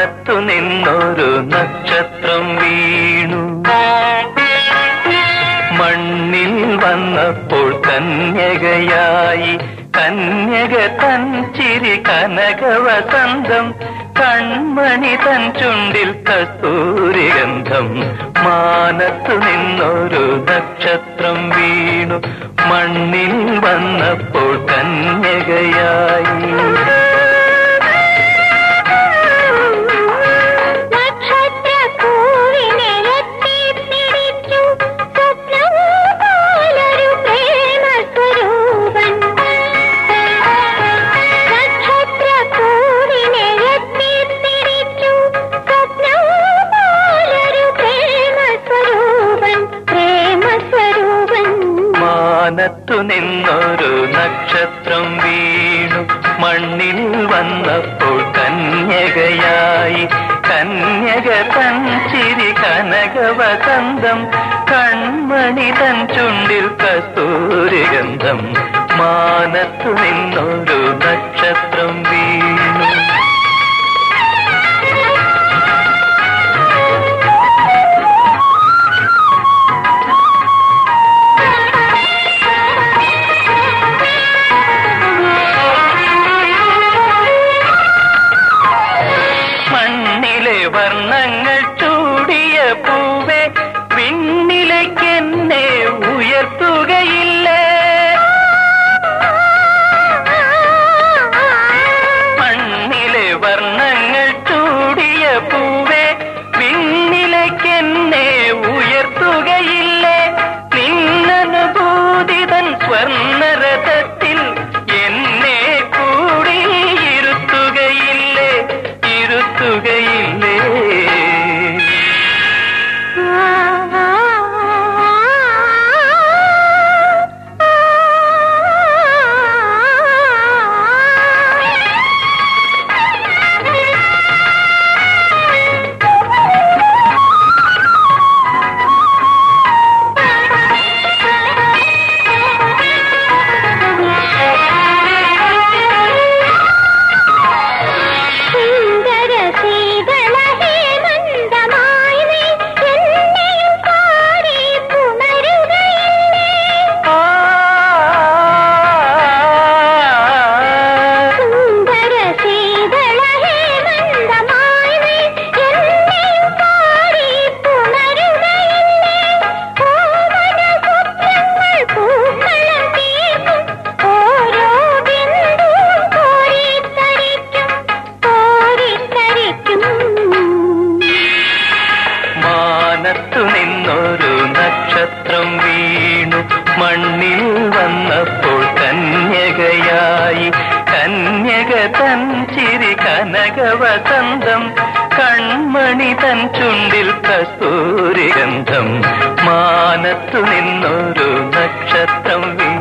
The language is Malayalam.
മാനത്തു നിന്നൊരു നക്ഷത്രം വീണു മണ്ണിൽ വന്നപ്പോൾ കന്യകയായി കന്യക തൻ ചിരി കനകവസന്തം കൺമണി തൻ ചുണ്ടിൽ കസ്തൂരിഗന്ധം മാനത്തു നിന്നൊരു നക്ഷത്രം വീണു മണ്ണിൽ വന്നപ്പോൾ കന്യകയായി നക്ഷത്രപ്പൂവിനെ എത്തിപ്പിടിച്ചു സ്വപ്നം പോലൊരു പ്രേമസ്വരൂപൻ നക്ഷത്രപ്പൂവിനെ എത്തിപ്പിടിച്ചു സ്വപ്നം പോലൊരു പ്രേമസ്വരൂപൻ പ്രേമസ്വരൂപൻ മാനത്തു നിന്നൊരു നക്ഷത്രം വീണു മണ്ണിൽ വന്നപ്പോൾ കന്യകയായി കന്യക തൻ ചിരി കനകവസന്തം കൺമണി തൻ ചുണ്ടിൽ കസ്തൂരിഗന്ധം മാനത്തു നിന്നൊരു നക്ഷത്രം വീണു മണ്ണിലെ വർണ്ണങ്ങൾ ചൂടിയ പൂവേ വിണ്ണിലേക്കെന്നെ ഉയർത്തുകയില്ലേ മണ്ണിലെ വർണ്ണങ്ങൾ ചൂടിയ പൂവേ വിണ്ണിലേക്കെന്നെ ഉയർത്തുകയില്ലേ നിന്നനുഭൂതിതൻ സ്വർണരഥത്തിൽ എന്നെ കൂടി ഇരുത്തുകയില്ലേ ഇരുത്തുകയില്ലേ സുന്ദര ശീതള ഹേമന്തമായി നീ എന്നെയും പാടി പുണരുകയില്ലേ ആ സുന്ദര ശീതള ഹേമന്തമായി നീ എന്നെയും പാടി പുണരുകയില്ലേ ഓമന സ്വപ്നങ്ങൾ പൂക്കളം തീർക്കും ഓരോ ബിന്ദുവും കോരിത്തരിക്കും കോരിത്തരിക്കും മാനത്തു നിന്നൊരു നക്ഷത്രം വീണു മണ്ണിൽ വന്നപ്പോൾ കന്യകയായി കന്യക തൻ ചിരി കനകവസന്തം കൺമണി തൻ ചുണ്ടിൽ കസ്തൂരിഗന്ധം മാനത്തു നിന്നൊരു നക്ഷത്രം വീണു